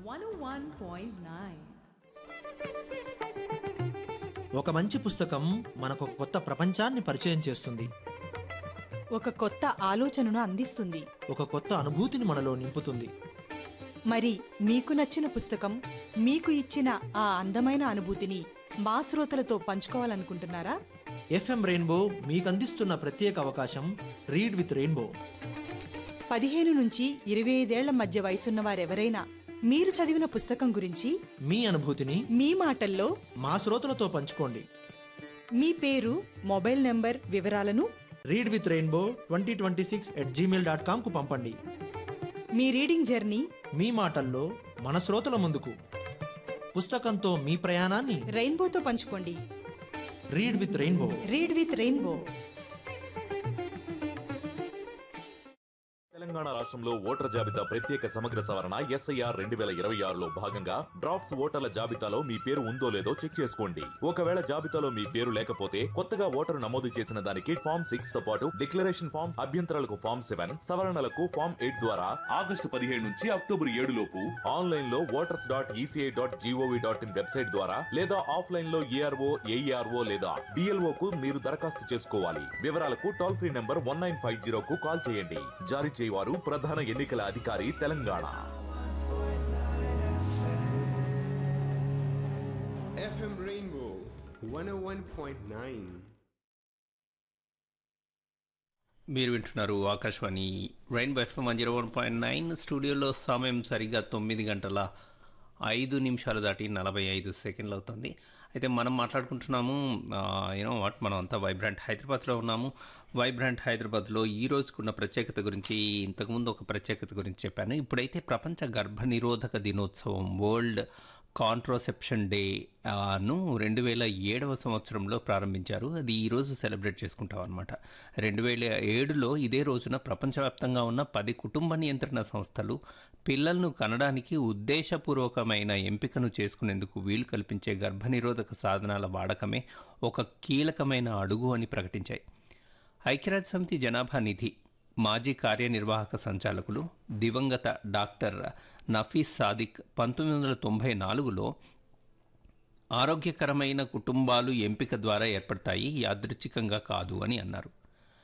101.9. ఒక మంచి పుస్తకం మనకు ఒక కొత్త ప్రపంచాన్ని పరిచయం చేస్తుంది ఒక కొత్త ఆలోచనను అందిస్తుంది ఒక కొత్త అనుభూతిని మనలో నింపుతుంది మరి మీకు నచ్చిన పుస్తకం మీకు ఇచ్చిన ఆ అందమైన అనుభూతిని మా శ్రోతలతో పంచుకోవాలనుకుంటున్నారా ఎఫ్ఎం రెయిన్బో మీకు అందిస్తున్న ప్రత్యేక అవకాశం రీడ్ విత్ రెయిన్బో పదిహేను నుంచి ఇరవై ఐదేళ్ల మధ్య వయసున్న వారెవరైనా మీరు చదివిన పుస్తకం గురించి మీ అనుభూతిని మీ మాటల్లో మా శ్రోతలతో పంచుకోండి మీ పేరు మొబైల్ నంబర్ వివరాలను read with rainbow twenty twenty six at gmail dot కామ్కు పంపండి మీ రీడింగ్ జర్నీ మీ మాటల్లో మన శ్రోతల ముందుకు పుస్తకంతో మీ ప్రయాణాన్ని రెయిన్బోతో పంచుకోండి read with rainbow read with rainbow Telangana రాష్ట్రంలో ఓటర్ జాబితా ప్రత్యేక సమగ్ర సవరణ ఎస్ఐఆర్ రెండు వేల ఇరవై ఆరులో భాగంగా డ్రాఫ్ట్స్ ఓటర్ల జాబితాలో మీ పేరు ఉందో లేదో చెక్ చేసుకోండి ఒకవేళ జాబితాలో మీ పేరు లేకపోతే కొత్తగా ఓటరు నమోదు చేసిన దానికి ఫామ్ సిక్స్ తో పాటు డిక్లరేషన్ ఫామ్ అభ్యంతరాలకు ఫామ్ సెవెన్ సవరణలకు ఫామ్ ఎయిట్ ద్వారా ఆగస్టు పదిహేడు నుంచి అక్టోబర్ ఏడు లోపు ఆన్లైన్ లో voters dot ECI dot GOV dot in website ద్వారా లేదా ఆఫ్లైన్ లో ఏఆర్ఓ ఏఈఆర్ఓ లేదా డిఎల్ఓ కు మీరు దరఖాస్తు చేసుకోవాలి వివరాలకు toll free number one nine five జీరోకు కాల్ చేయండి జారీ చేయవారు ప్రధాన ఎన్నికల అధికారి తెలంగాణ FM Rainbow 101.9. మీరు వింటున్నారు Akashvani rain FM one zero one point nine స్టూడియోలో సమయం సరిగ్గా తొమ్మిది గంటల ఐదు నిమిషాలు దాటి నలభై ఐదు సెకండ్లు అవుతుంది అయితే మనం మాట్లాడుకుంటున్నాము యూనో వాట్ మనం అంతా వైబ్రాంట్ హైదరాబాద్లో ఉన్నాము వైబ్రాంట్ హైదరాబాద్లో ఈ రోజుకున్న ప్రత్యేకత గురించి ఇంతకుముందు ఒక ప్రత్యేకత గురించి చెప్పాను ఇప్పుడైతే ప్రపంచ గర్భ నిరోధక దినోత్సవం వరల్డ్ కాంట్రోసెప్షన్ డే ఆ, ను రెండు వేల ఏడవ సంవత్సరంలో ప్రారంభించారు అది ఈరోజు సెలబ్రేట్ చేసుకుంటాం అనమాట రెండు వేల ఏడులో ఇదే రోజున ప్రపంచవ్యాప్తంగా ఉన్న పది కుటుంబ నియంత్రణ సంస్థలు పిల్లలను కనడానికి ఉద్దేశపూర్వకమైన ఎంపికను చేసుకునేందుకు వీలు కల్పించే గర్భనిరోధక సాధనాల వాడకమే ఒక కీలకమైన అడుగు అని ప్రకటించాయి ఐక్యరాజ్య సమితి జనాభా నిధి మాజీ కార్యనిర్వాహక సంచాలకులు దివంగత డాక్టర్ నఫీస్ సాదిక్ పంతొమ్మిది వందల తొంభై నాలుగులో ఆరోగ్యకరమైన కుటుంబాలు ఎంపిక ద్వారా ఏర్పడతాయి యాదృచ్ఛికంగా కాదు అని అన్నారు